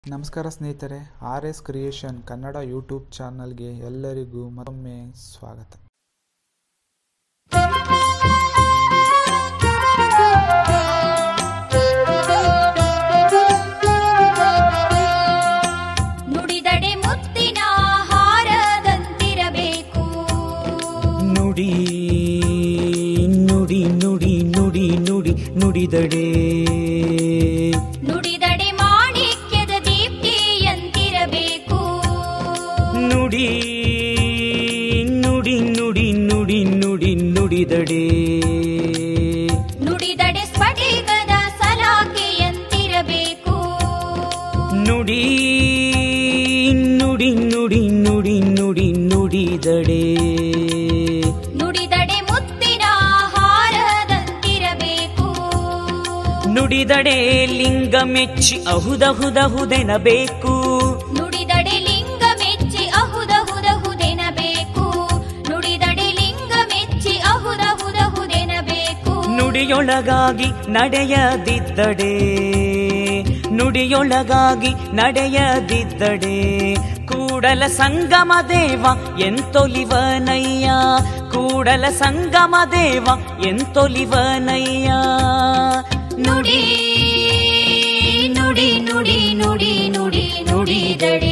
ನಮಸ್ಕಾರ ಸ್ನೇಹಿತರೆ R S creation Kannada YouTube ಚಾನಲ್ಗೆ ಎಲ್ಲರಿಗೂ ಮತ್ತೊಮ್ಮೆ ಸ್ವಾಗತ ನುಡಿದಡೆ ಮುತ್ತಿನ ಹಾರದಂತಿರಬೇಕು ನುಡಿ ನುಡಿ ನುಡಿ ನುಡಿ ನುಡಿ ನುಡಿದಡೆ ನುಡಿದಡೆ ಮಾಣಿಕ್ಯದ ದೀಪ್ತಿಯಂತಿರಬೇಕು ನುಡಿ ನುಡಿ ನುಡಿ ನುಡಿ ನುಡಿ ನುಡಿದಡೆ ನುಡಿದಡೆ ಸ್ಫಟಿಕದ ಸಲಾಕೆಯಂತಿರಬೇಕು ನುಡಿ ನುಡಿ ನುಡಿ ನುಡಿ ನುಡಿ ನುಡಿದಡೆ ನುಡಿದಡೆ ಮುತ್ತಿನ ಹಾರದಂತಿರಬೇಕು ನುಡಿದಡೆ ಲಿಂಗ ಮೆಚ್ಚಿ ಅಹುದಹುದಹುದೆನಬೇಕು ನುಡಿದಡೆ ಲಿಂಗ ಮೆಚ್ಚಿ ಅಹುದಹುದಹುದೆನಬೇಕು ನುಡಿದಡೆ ಲಿಂಗ ಮೆಚ್ಚಿ ಅಹುದಹುದಹುದೆನಬೇಕು ನುಡಿಯೊಳಗಾಗಿ ನಡೆಯದಿದ್ದಡೆ ನುಡಿಯೊಳಗಾಗಿ ನಡೆಯದಿದ್ದಡೆ ಕೂಡಲ ಸಂಗಮ ದೇವ ಎಂತೊಲಿವನಯ್ಯ ಕೂಡಲ ಸಂಗಮ ದೇವ ಎಂತೊಲಿವನಯ್ಯ ನುಡಿ ನುಡಿ ನುಡಿ ನುಡಿ ನುಡಿ ನುಡಿದಡೆ